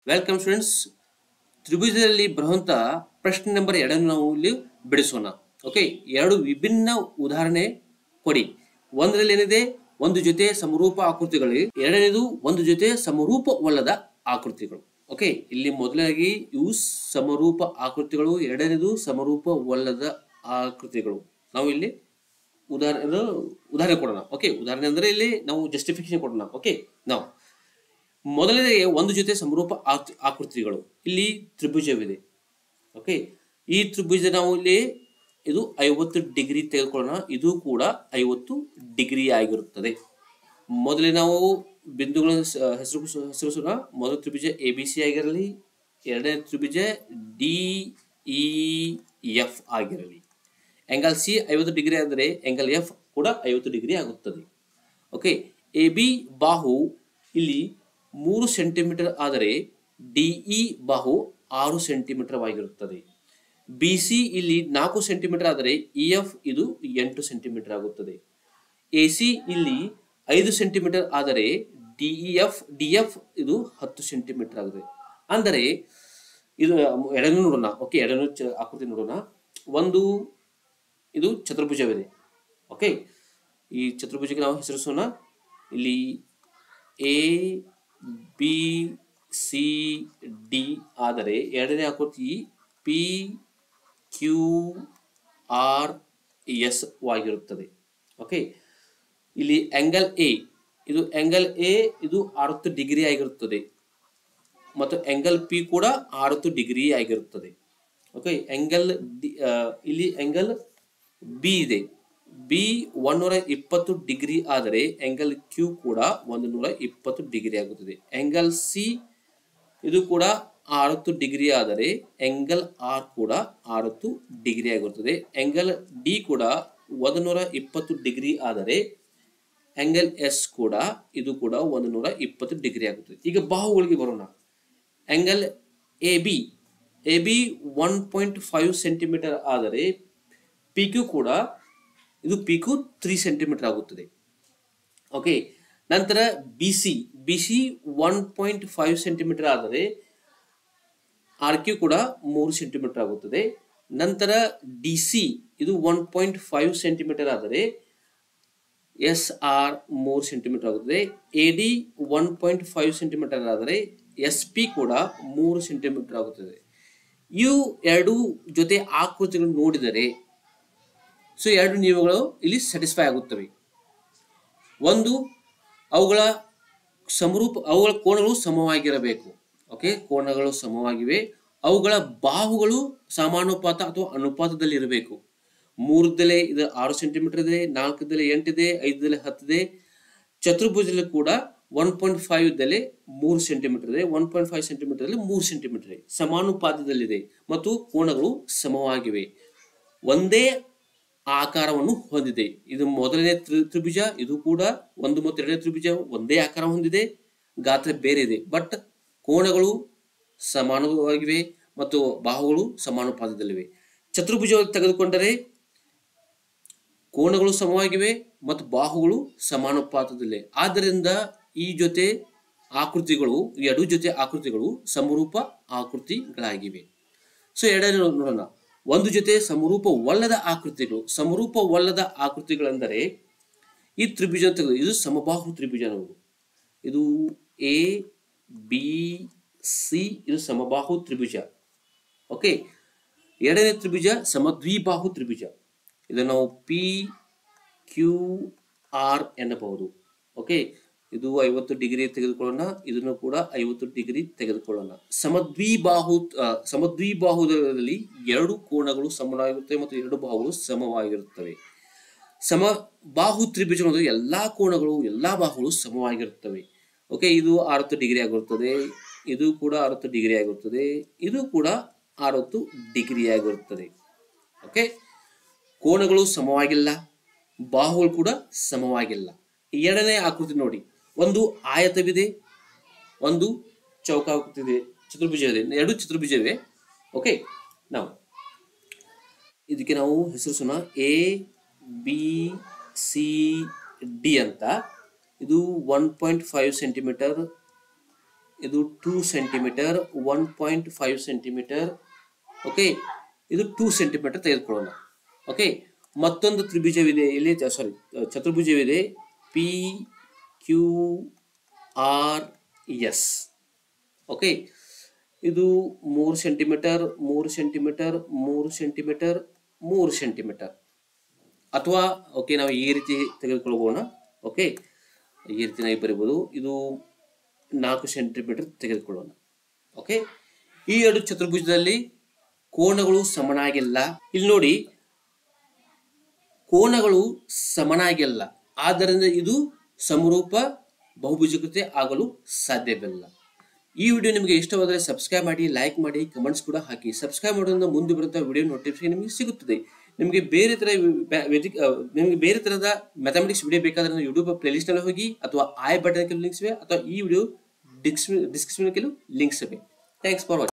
welcome students ತ್ರಿಭುಜದಲ್ಲಿ ಬರುವಂತ ಪ್ರಶ್ನೆ number ಎರಡನ್ನು ನಾವು ಇಲ್ಲಿ ಬಿಡಿಸೋಣ ಓಕೆ ಎರಡು ವಿಭಿನ್ನ ಉದಾಹರಣೆ ಕೊಡಿ ಒಂದರಲ್ಲಿ ಏನಿದೆ ಒಂದು ಜೊತೆ ಸಮರೂಪ ಆಕೃತಿಗಳು ಎರಡನೇದು ಒಂದು ಜೊತೆ ಸಮರೂಪವಲ್ಲದ ಆಕೃತಿಗಳು ಓಕೆ ಇಲ್ಲಿ ಮೊದಲಾಗಿ ಇವು ಸಮರೂಪ ಆಕೃತಿಗಳು ಎರಡನೇದು ಸಮರೂಪವಲ್ಲದ ಆಕೃತಿಗಳು ನಾವು ಇಲ್ಲಿ ಉದಾಹರಣೆ ಉದಾಹರಣೆ ಕೊಡೋಣ ಓಕೆ ಉದಾಹರಣೆ ಅಂದ್ರೆ ಇಲ್ಲಿ ನಾವು ಜಸ್ಟಿಫಿಕೇಶನ್ ಕೊಡೋಣ ಓಕೆ ನಾವು ಮೊದಲನೇದಾಗಿ ಒಂದು ಜೊತೆ ಸಮರೂಪ ಆಕೃ- ಆಕೃತಿಗಳು ಇಲ್ಲಿ ತ್ರಿಭುಜವಿದೆ ಓಕೆ ಈ ತ್ರಿಭುಜ ನಾವು ಇಲ್ಲಿ ಇದು ಐವತ್ತು ಡಿಗ್ರಿ ತೆಗೆದುಕೊಳ್ಳೋಣ ಇದು ಕೂಡ ಐವತ್ತು ಡಿಗ್ರಿ ಆಗಿರುತ್ತದೆ ಮೊದಲೇ ನಾವು ಬಿಂದುಗಳ ಸ- ಹೆಸರು ಹೆಸರಿಸೋಣ ಮೊದಲ ತ್ರಿಭುಜ ಎ ಬಿ ಸಿ ಆಗಿರಲಿ ಎರಡನೇ ತ್ರಿಭುಜ ಡಿ ಇ ಎಫ್ ಆಗಿರಲಿ ಆಂಗಲ್ ಸಿ ಐವತ್ತು ಡಿಗ್ರಿ ಆದರೆ ಆಂಗಲ್ ಎಫ್ ಕೂಡ ಐವತ್ತು ಡಿಗ್ರಿ ಆಗುತ್ತದೆ ಓಕೆ ಎ ಬಿ ಬಾಹು ಇಲ್ಲಿ ಮೂರು ಸೆಂಟಿಮೀಟರ್ ಆದರೆ ಡಿಇ ಬಾಹು ಆರು ಸೆಂಟಿಮೀಟರ್ ಆಗಿರುತ್ತದೆ ಬಿ ಸಿ ಇಲ್ಲಿ ನಾಲ್ಕು ಸೆಂಟಿಮೀಟರ್ ಆದರೆ ಇ ಎಫ್ ಇದು ಎಂಟು ಸೆಂಟಿಮೀಟರ್ ಆಗುತ್ತದೆ ಎ ಸಿ ಇಲ್ಲಿ ಐದು ಸೆಂಟಿಮೀಟರ್ ಆದರೆ ಡಿಇ ಎಫ್ ಡಿ ಎಫ್ ಇದು ಹತ್ತು ಸೆಂಟಿಮೀಟರ್ ಆಗುತ್ತೆ ಅಂದರೆ ಇದು ಎಡನು ನೋಡೋಣ ಓಕೆ ಎಡನು ಚ- ಆಕೃತಿ ನೋಡೋಣ ಒಂದು ಇದು ಚತುರ್ಭುಜವಿದೆ ಓಕೆ ಈ ಚತುರ್ಭುಜಕ್ಕೆ ನಾವು ಹೆಸರಿಸೋಣ ಇಲ್ಲಿ ಎ ಬಿ ಸಿ ಡಿ ಆದರೆ ಎರಡನೇ ಆಕೃತಿ ಪಿ ಕ್ಯೂ ಆರ್ ಎಸ್ ಆಗಿರುತ್ತದೆ ಓಕೆ ಇಲ್ಲಿ ಆಂಗಲ್ ಎ ಇದು ಆಂಗಲ್ ಎ ಇದು ಅರವತ್ತು ಡಿಗ್ರಿ ಆಗಿರುತ್ತದೆ ಮತ್ತು ಆಂಗಲ್ ಪಿ ಕೂಡ ಅರವತ್ತು ಡಿಗ್ರಿ ಆಗಿರುತ್ತದೆ ಓಕೆ ಆಂಗಲ್ ಇಲ್ಲಿ ಆಂಗಲ್ ಬಿ ಇದೆ ಬಿ ಒಂದೂರ ಇಪ್ಪತ್ತು ಡಿಗ್ರಿ ಆದರೆ ಆಂಗಲ್ ಕ್ಯೂ ಕೂಡ ಒಂದು ನೂರ ಇಪ್ಪತ್ತು ಡಿಗ್ರಿ ಆಗುತ್ತದೆ ಆಂಗಲ್ ಸಿ ಇದು ಕೂಡ ಅರವತ್ತು ಡಿಗ್ರಿ ಆದರೆ ಆಂಗಲ್ ಆರ್ ಕೂಡ ಅರವತ್ತು ಡಿಗ್ರಿ ಆಗಿರುತ್ತದೆ ಆಂಗಲ್ ಡಿ ಕೂಡ ಒಂದು ನೂರ ಇಪ್ಪತ್ತು ಡಿಗ್ರಿ ಆದರೆ ಆಂಗಲ್ ಎಸ್ ಕೂಡ ಇದು ಕೂಡ ಒಂದು ನೂರ ಇಪ್ಪತ್ತು ಡಿಗ್ರಿ ಆಗುತ್ತದೆ ಈಗ ಬಾಹುಗಳಿಗೆ ಬರೋಣ angle A B A B one point five centimetre ಆದರೆ ಪಿ ಕ್ಯೂ ಕೂಡ ಇದು ಪಿ ಕ್ಯೂ ತ್ರೀ ಸೆಂಟಿಮೀಟರ್ ಆಗುತ್ತದೆ ಓಕೆ ನಂತರ B C B C one point five centimetre ಆದರೆ ಆರ್ ಕ್ಯೂ ಕೂಡ ಮೂರು ಸೆಂಟಿಮೀಟರ್ ಆಗುತ್ತದೆ ನಂತರ ಡಿ ಸಿ ಇದು ಒನ್ ಪಾಯಿಂಟ್ ಫೈವ್ ಸೆಂಟಿಮೀಟರ್ ಆದರೆ ಎಸ್ ಆರ್ ಮೂರು ಸೆಂಟಿಮೀಟರ್ ಆಗುತ್ತದೆ A D one point five centimetre ಆದರೆ ಎಸ್ ಪಿ ಕೂಡ ಮೂರು ಸೆಂಟಿಮೀಟರ್ ಆಗುತ್ತದೆ ಇವು ಎರಡು ಜೊತೆ ಆಕೃತಿಗಳು ನೋಡಿದರೆ ಸೊ ಎರಡು ನಿಯಮಗಳು ಇಲ್ಲಿ ಸ್ಯಾಟಿಸ್ಫೈ ಆಗುತ್ತವೆ ಒಂದು ಅವುಗಳ ಸಮರೂಪ ಅವುಗಳ ಕೋಣಗಳು ಸಮವಾಗಿರಬೇಕು ಓಕೆ ಕೋಣಗಳು ಸಮವಾಗಿವೆ ಅವುಗಳ ಬಾಹುಗಳು ಸಮಾನುಪಾತ ಅಥವಾ ಅನುಪಾತದಲ್ಲಿ ಇರಬೇಕು ಮೂರದಲ್ಲಿ ಇದು ಆರು ಸೆಂಟಿಮೀಟರ್ ಇದೆ ನಾಲ್ಕದಲ್ಲಿ ಎಂಟಿದೆ ಐದರಲ್ಲಿ ಹತ್ತಿದೆ ಚತುರ್ಭುಜದಲ್ಲಿ ಕೂಡ ಒನ್ ಪಾಯಿಂಟ್ ಫೈವ್ ಇದ್ದಲ್ಲಿ ಮೂರು ಸೆಂಟಿಮೀಟರ್ ಇದೆ ಒನ್ ಪಾಯಿಂಟ್ ಫೈವ್ ಸೆಂಟಿಮೀಟರ್ ಅಲ್ಲಿ ಮೂರು ಸೆಂಟಿಮೀಟರ್ ಇದೆ ಸಮಾನುಪಾತದಲ್ಲಿದೆ ಮತ್ತು ಕೋಣಗಳು ಸಮವಾಗಿವೆ ಒಂದೇ ಆಕಾರವನ್ನು ಹೊಂದಿದೆ ಇದು ಮೊದಲನೇ ತ್ರಿ- ತ್ರಿಭುಜ ಇದು ಕೂಡ ಒಂದು ಮತ್ತು ಎರಡನೇ ತ್ರಿಭುಜ ಒಂದೇ ಆಕಾರ ಹೊಂದಿದೆ ಗಾತ್ರ ಬೇರೆ ಇದೆ ಬಟ್ ಕೋಣಗಳು ಸಮಾನವಾಗಿವೆ ಮತ್ತು ಬಾಹುಗಳು ಸಮಾನುಪಾತದಲ್ಲಿವೆ ಚತುರ್ಭುಜ ತೆಗೆದುಕೊಂಡರೆ ಕೋಣಗಳು ಸಮವಾಗಿವೆ ಮತ್ತು ಬಾಹುಗಳು ಸಮಾನುಪಾತದಲ್ಲಿವೆ ಆದ್ದರಿಂದ ಈ ಜೊತೆ ಆಕೃತಿಗಳು ಈ ಎರಡು ಜೊತೆ ಆಕೃತಿಗಳು ಸಮರೂಪ ಆಕೃತಿಗಳಾಗಿವೆ ಸೊ ಎರಡನೇ ನೋ- ನೋಡೋಣ ಒಂದು ಜೊತೆ ಸಮರೂಪವಲ್ಲದ ಆಕೃತಿಗಳು ಸಮರೂಪವಲ್ಲದ ಆಕೃತಿಗಳೆಂದರೆ ಈ ತ್ರಿಭುಜ ತೆಗೆದು ಇದು ಸಮಬಾಹು ತ್ರಿಭುಜ ನಾವು ಇದು ಎ ಬಿ ಸಿ ಇದು ಸಮಬಾಹು ತ್ರಿಭುಜ ಓಕೆ ಎರಡನೇ ತ್ರಿಭುಜ ಸಮದ್ವಿಬಾಹು ತ್ರಿಭುಜ ಇದನ್ನು ನಾವು ಪಿ ಕ್ಯೂ ಆರ್ ಎನ್ನಬಹುದು ಓಕೆ ಇದು ಐವತ್ತು ಡಿಗ್ರಿ ತೆಗೆದುಕೊಳ್ಳೋಣ ಇದನ್ನು ಕೂಡ ಐವತ್ತು ಡಿಗ್ರಿ ತೆಗೆದುಕೊಳ್ಳೋಣ ಸಮದ್ವಿಬಾಹು ಆ, ಸಮದ್ವಿಬಾಹುದಲ್ಲಿ ಎರಡು ಕೋಣಗಳು ಸಮವಾಗಿರುತ್ತವೆ ಮತ್ತು ಎರಡು ಬಾಹುಗಳು ಸಮವಾಗಿರುತ್ತವೆ ಸಮ ಬಾಹು ತ್ರಿಭುಜ ಅನ್ನೋದು ಎಲ್ಲಾ ಕೋಣಗಳು ಎಲ್ಲಾ ಬಾಹುಗಳು ಸಮವಾಗಿರುತ್ತವೆ ಓಕೆ ಇದು ಅರವತ್ತು ಡಿಗ್ರಿ ಆಗಿರುತ್ತದೆ ಇದು ಕೂಡ ಅರವತ್ತು ಡಿಗ್ರಿ ಆಗಿರುತ್ತದೆ ಇದು ಕೂಡ ಅರವತ್ತು ಡಿಗ್ರಿ ಆಗಿರುತ್ತದೆ ಓಕೆ ಕೋಣಗಳು ಸಮವಾಗಿಲ್ಲ ಬಾಹುಗಳು ಕೂಡ ಸಮವಾಗಿಲ್ಲ ಎರಡನೇ ಆಕೃತಿ ನೋಡಿ ಒಂದು ಆಯತವಿದೆ ಒಂದು ಚೌಕಾಕೃತಿ ಇದೆ ಚತುರ್ಭುಜ ಇದೆ ಎರಡು ಚತುರ್ಭುಜ ಇವೆ ಓಕೆ ನಾವು ಇದಕ್ಕೆ ನಾವು ಹೆಸರಿಸೋಣ ಎ ಬಿ ಸಿ ಡಿ ಅಂತ ಇದು ಒನ್ ಪಾಯಿಂಟ್ ಫೈವ್ ಸೆಂಟಿಮೀಟರ್ ಇದು two centimetre one point five centimetre okay ಇದು ಟೂ ಸೆಂಟಿಮೀಟರ್ ತೆಗೆದುಕೊಳ್ಳೋಣ ಓಕೆ ಮತ್ತೊಂದು ತ್ರಿಭುಜವಿದೆ ಇಲ್ಲಿ ಸಾರಿ ಚತುರ್ಭುಜವಿದೆ P Q R S okay ಇದು ಮೂರು ಸೆಂಟಿಮೀಟರ್ ಮೂರು ಸೆಂಟಿಮೀಟರ್ ಮೂರು ಸೆಂಟಿಮೀಟರ್ ಮೂರು ಸೆಂಟಿಮೀಟರ್ ಅಥವಾ ಓಕೆ ನಾವು ಈ ರೀತಿ ತೆಗೆದುಕೊಳ್ಳಬೋಣ ಓಕೆ ಈ ರೀತಿ ನಾವು ಬರೀಬೋದು ಇದು ನಾಲ್ಕು ಸೆಂಟಿಮೀಟರ್ ತೆಗೆದುಕೊಳ್ಳೋಣ ಓಕೆ ಈ ಎರಡು ಚತುರ್ಭುಜದಲ್ಲಿ ಕೋನಗಳು ಸಮನಾಗಿಲ್ಲ ಇಲ್ಲಿ ನೋಡಿ ಕೋನಗಳು ಸಮನಾಗಿಲ್ಲ ಆದ್ದರಿಂದ ಇದು ಸಮರೂಪ ಬಹುಭುಜಕತೆ ಆಗಲು ಸಾಧ್ಯವಿಲ್ಲ ಈ ವಿಡಿಯೋ ನಿಮಗೆ ಇಷ್ಟವಾದರೆ ಸಬ್ಸ್ಕ್ರೈಬ್ ಮಾಡಿ ಲೈಕ್ ಮಾಡಿ ಕಮೆಂಟ್ಸ್ ಕೂಡ ಹಾಕಿ ಸಬ್ಸ್ಕ್ರೈಬ್ ಮಾಡೋದ್ರಿಂದ ಮುಂದೆ ಬರುತ್ತಾ ವಿಡಿಯೋ ನೋಟಿಫಿಕೇಶನ್ ನಿಮಗೆ ಸಿಗುತ್ತದೆ ನಿಮಗೆ ಬೇರೆ ತರ ವ್ಯ- ವೆಜಿ- ಆ, ನಿಮಗೆ ಬೇರೆ ತರಹದ ಮ್ಯಾಥಮೆಟಿಕ್ಸ್ ವಿಡಿಯೋ ಬೇಕಾದ್ರೆ ಯೂಟ್ಯೂಬ್ ಪ್ಲೇಲಿಸ್ಟ್ ನಲ್ಲಿ ಹೋಗಿ ಅಥವಾ ಐ ಬಟನ್ ಲಿಂಕ್ಸ್ ಇವೆ ಅಥವಾ ಈ ವಿಡಿಯೋ ಡಿಸ್ಕ್ರಿಪ್ಷನ್ ಲಿಂಕ್ಸ್ ಇವೆ ಥ್ಯಾಂಕ್ಸ್ ಫಾರ್ ವಾಚಿಂಗ್